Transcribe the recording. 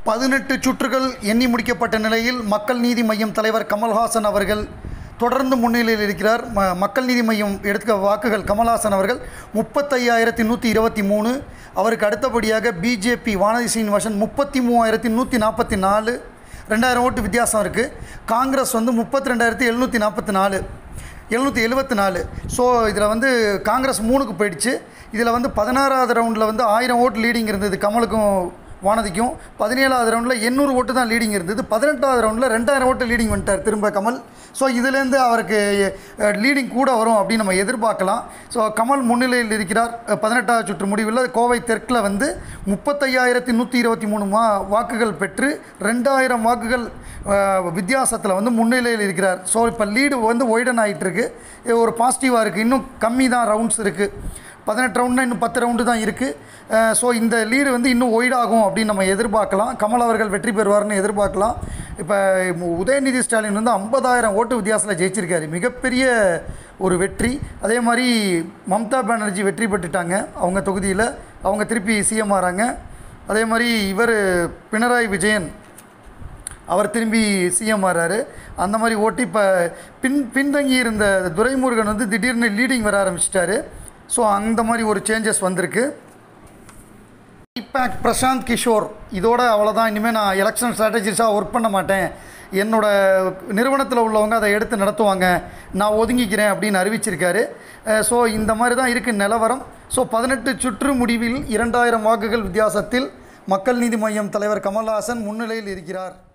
பதினெட்டு சுற்றுகள் எண்ணி முடிக்கப்பட்ட நிலையில் மக்கள் நீதி மய்யம் தலைவர் கமல்ஹாசன் அவர்கள் தொடர்ந்து முன்னிலையில் இருக்கிறார் ம மக்கள் நீதி மையம் எடுத்த வாக்குகள் கமல்ஹாசன் அவர்கள் முப்பத்தையாயிரத்தி நூற்றி இருபத்தி மூணு அவருக்கு அடுத்தபடியாக பிஜேபி வானதி சீனிவாசன் முப்பத்தி மூவாயிரத்தி நூற்றி நாற்பத்தி நாலு ரெண்டாயிரம் ஓட்டு வித்தியாசம் இருக்குது காங்கிரஸ் வந்து முப்பத்தி ரெண்டாயிரத்தி எழுநூற்றி நாற்பத்தி நாலு எழுநூற்றி எழுபத்தி நாலு ஸோ இதில் வந்து காங்கிரஸ் மூணுக்கு போயிடுச்சு இதில் வந்து பதினாறாவது ரவுண்டில் வந்து ஆயிரம் ஓட்டு லீடிங் இருந்தது கமலுக்கும் வானதிக்கும் பதினேழாவது ரவுண்டில் எண்ணூறு ஓட்டு தான் லீடிங் இருந்தது பதினெட்டாவது ரவுண்டில் ரெண்டாயிரம் ஓட்டு லீடிங் வந்துட்டார் திரும்ப கமல் ஸோ இதுலேருந்து அவருக்கு லீடிங் கூட வரும் அப்படின்னு நம்ம எதிர்பார்க்கலாம் ஸோ கமல் முன்னிலையில் இருக்கிறார் அஹ், பதினெட்டாவது சுற்று முடிவில் கோவை தெற்கில் வந்து முப்பத்தையாயிரத்தி நூற்றி இருபத்தி மூணு மா வாக்குகள் பெற்று ரெண்டாயிரம் வாக்குகள் வித்தியாசத்தில் வந்து முன்னிலையில் இருக்கிறார் ஸோ இப்போ லீடு வந்து ஒய்டன் ஆகிட்டு இருக்கு இது ஒரு பாசிட்டிவாக இருக்குது இன்னும் கம்மி தான் ரவுண்ட்ஸ் இருக்குது பதினெட்டு ரவுண்ட்னா இன்னும் பத்து ரவுண்டு தான் இருக்குது ஸோ இந்த லீடு வந்து இன்னும் ஒய்டாகும் அப்படின்னு நம்ம எதிர்பார்க்கலாம் கமல் அவர்கள் வெற்றி பெறுவார்னு எதிர்பார்க்கலாம் இப்போ உதயநிதி ஸ்டாலின் வந்து ஐம்பதாயிரம் ஓட்டு வித்தியாசத்தில் ஜெயிச்சிருக்காரு மிகப்பெரிய ஒரு வெற்றி அதே மாதிரி மம்தா பானர்ஜி வெற்றி பெற்றுட்டாங்க அவங்க தொகுதியில் அவங்க திருப்பி சிஎம் ஆகிறாங்க அதே மாதிரி இவர் பினராயி விஜயன் அவர் திரும்பி சிஎம் ஆறாரு அந்த மாதிரி ஓட்டி இப்போ பின் பின்தங்கி இருந்த துரைமுருகன் வந்து திடீர்னு லீடிங் வர ஆரம்பிச்சிட்டாரு ஸோ அந்த மாதிரி ஒரு சேஞ்சஸ் வந்திருக்கு ஐபேக் பிரசாந்த் கிஷோர் இதோட அவ்வளோதான் இனிமேல் நான் எலெக்ஷன் ஸ்ட்ராட்டஜிஸாக ஒர்க் பண்ண மாட்டேன் என்னோட நிறுவனத்தில் உள்ளவங்க அதை எடுத்து நடத்துவாங்க நான் ஒதுங்கிக்கிறேன் அப்படின்னு அறிவிச்சிருக்காரு ஸோ இந்த மாதிரி தான் இருக்குது நிலவரம் ஸோ பதினெட்டு சுற்று முடிவில் இரண்டாயிரம் வாக்குகள் வித்தியாசத்தில் மக்கள் நீதி மய்யம் தலைவர் கமல்ஹாசன் முன்னிலையில் இருக்கிறார்